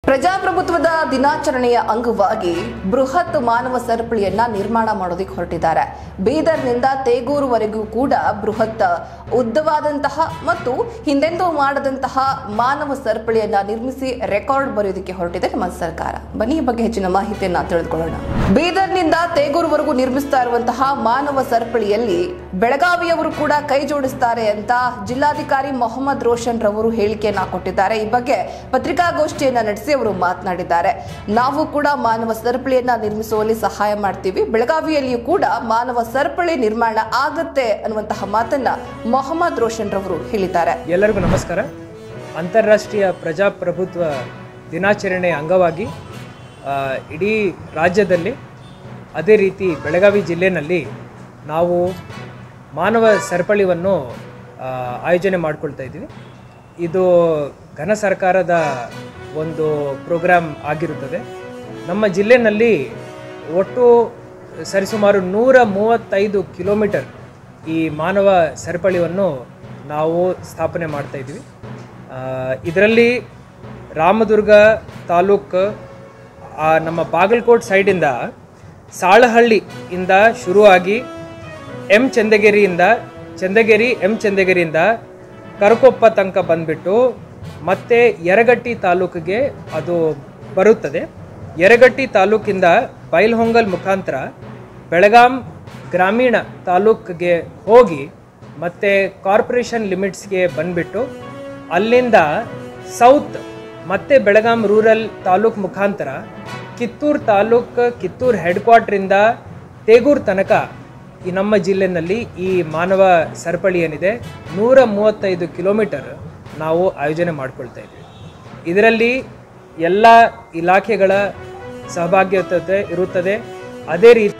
ಪ್ರಜಾಪ್ರಭುತ್ವದ ದಿನಾಚರಣೆಯ ಅಂಗವಾಗಿ ಬೃಹತ್ ಮಾನವ ಸರಪಳಿಯನ್ನ ನಿರ್ಮಾಣ ಮಾಡೋದಕ್ಕೆ ಹೊರಟಿದ್ದಾರೆ ಬೀದರ್ನಿಂದ ತೇಗೂರುವರೆಗೂ ಕೂಡ ಬೃಹತ್ ಉದ್ದವಾದಂತಹ ಮತ್ತು ಹಿಂದೆಂದೂ ಮಾಡದಂತಹ ಮಾನವ ಸರಪಳಿಯನ್ನ ನಿರ್ಮಿಸಿ ರೆಕಾರ್ಡ್ ಬರೆಯೋದಕ್ಕೆ ಹೊರಟಿದೆ ನಮ್ಮ ಸರ್ಕಾರ ಬನ್ನಿ ಈ ಬಗ್ಗೆ ಹೆಚ್ಚಿನ ಮಾಹಿತಿಯನ್ನ ತಿಳಿದುಕೊಳ್ಳೋಣ ಬೀದರ್ನಿಂದ ತೇಗೂರುವರೆಗೂ ನಿರ್ಮಿಸ್ತಾ ಇರುವಂತಹ ಮಾನವ ಸರಪಳಿಯಲ್ಲಿ ಬೆಳಗಾವಿಯವರು ಕೂಡ ಕೈ ಜೋಡಿಸ್ತಾರೆ ಅಂತ ಜಿಲ್ಲಾಧಿಕಾರಿ ಮೊಹಮ್ಮದ್ ರೋಷನ್ ರವರು ಹೇಳಿಕೆಯನ್ನ ಕೊಟ್ಟಿದ್ದಾರೆ ಈ ಬಗ್ಗೆ ಪತ್ರಿಕಾಗೋಷ್ಠಿಯನ್ನ ನಡೆಸಿ ಅವರು ಮಾತನಾಡಿದ್ದಾರೆ ನಾವು ಕೂಡ ಮಾನವ ಸರಪಳಿಯನ್ನ ನಿರ್ಮಿಸುವಲ್ಲಿ ಸಹಾಯ ಮಾಡ್ತೀವಿ ಬೆಳಗಾವಿಯಲ್ಲಿಯೂ ಕೂಡ ಮಾನವ ಸರಪಳಿ ನಿರ್ಮಾಣ ಆಗತ್ತೆ ಅನ್ನುವಂತಹ ಮಾತನ್ನ ಮೊಹಮ್ಮದ್ ರೋಷನ್ ರವರು ಹೇಳಿದ್ದಾರೆ ಎಲ್ಲರಿಗೂ ನಮಸ್ಕಾರ ಅಂತಾರಾಷ್ಟ್ರೀಯ ಪ್ರಜಾಪ್ರಭುತ್ವ ದಿನಾಚರಣೆಯ ಅಂಗವಾಗಿ ಆ, ಇಡೀ ರಾಜ್ಯದಲ್ಲಿ ಅದೇ ರೀತಿ ಬೆಳಗಾವಿ ಜಿಲ್ಲೆಯಲ್ಲಿ ನಾವು ಮಾನವ ಸರಪಳಿಯನ್ನು ಆ, ಆಯೋಜನೆ ಮಾಡ್ಕೊಳ್ತಾ ಇದ್ದೀವಿ ಇದು ಘನ ಸರ್ಕಾರದ ಒಂದು ಪ್ರೋಗ್ರಾಮ್ ಆಗಿರುತ್ತದೆ ನಮ್ಮ ಜಿಲ್ಲೆಯಲ್ಲಿ ಒಟ್ಟು ಸರಿಸುಮಾರು ನೂರ ಮೂವತ್ತೈದು ಕಿಲೋಮೀಟರ್ ಈ ಮಾನವ ಸರಪಳಿಯನ್ನು ನಾವು ಸ್ಥಾಪನೆ ಮಾಡ್ತಾ ಇದ್ದೀವಿ ಇದರಲ್ಲಿ ರಾಮದುರ್ಗ ತಾಲೂಕು ಆ, ನಮ್ಮ ಬಾಗಲಕೋಟ್ ಸೈಡಿಂದ ಸಾಳಹಳ್ಳಿಯಿಂದ ಶುರುವಾಗಿ ಎಂ ಚಂದಗಿರಿಯಿಂದ ಚಂದಗಿರಿ ಎಂ ಚಂದಗಿರಿಯಿಂದ ಕರಕೊಪ್ಪ ತನಕ ಬಂದ್ಬಿಟ್ಟು ಮತ್ತೆ ಯರಗಟ್ಟಿ ತಾಲೂಕಿಗೆ ಅದು ಬರುತ್ತದೆ ಯರಗಟ್ಟಿ ತಾಲೂಕಿಂದ ಬೈಲ್ಹೊಂಗಲ್ ಮುಖಾಂತರ ಬೆಳಗಾಂ ಗ್ರಾಮೀಣ ತಾಲೂಕಿಗೆ ಹೋಗಿ ಮತ್ತೆ ಕಾರ್ಪೊರೇಷನ್ ಲಿಮಿಟ್ಸ್ಗೆ ಬಂದ್ಬಿಟ್ಟು ಅಲ್ಲಿಂದ ಸೌತ್ ಮತ್ತೆ ಬೆಳಗಾಂ ರೂರಲ್ ತಾಲೂಕ್ ಮುಖಾಂತರ ಕಿತ್ತೂರು ತಾಲೂಕ್ ಕಿತ್ತೂರು ಹೆಡ್ ಕ್ವಾರ್ಟ್ರಿಂದ ತೇಗೂರು ತನಕ ಈ ನಮ್ಮ ಜಿಲ್ಲೆನಲ್ಲಿ ಈ ಮಾನವ ಸರಪಳಿ ಏನಿದೆ ನೂರ ಮೂವತ್ತೈದು ಕಿಲೋಮೀಟರ್ ನಾವು ಆಯೋಜನೆ ಮಾಡ್ಕೊಳ್ತಾ ಇದ್ದೀವಿ ಇದರಲ್ಲಿ ಎಲ್ಲ ಇಲಾಖೆಗಳ ಸಹಭಾಗ್ಯತೆ ಇರುತ್ತದೆ ಅದೇ ರೀತಿ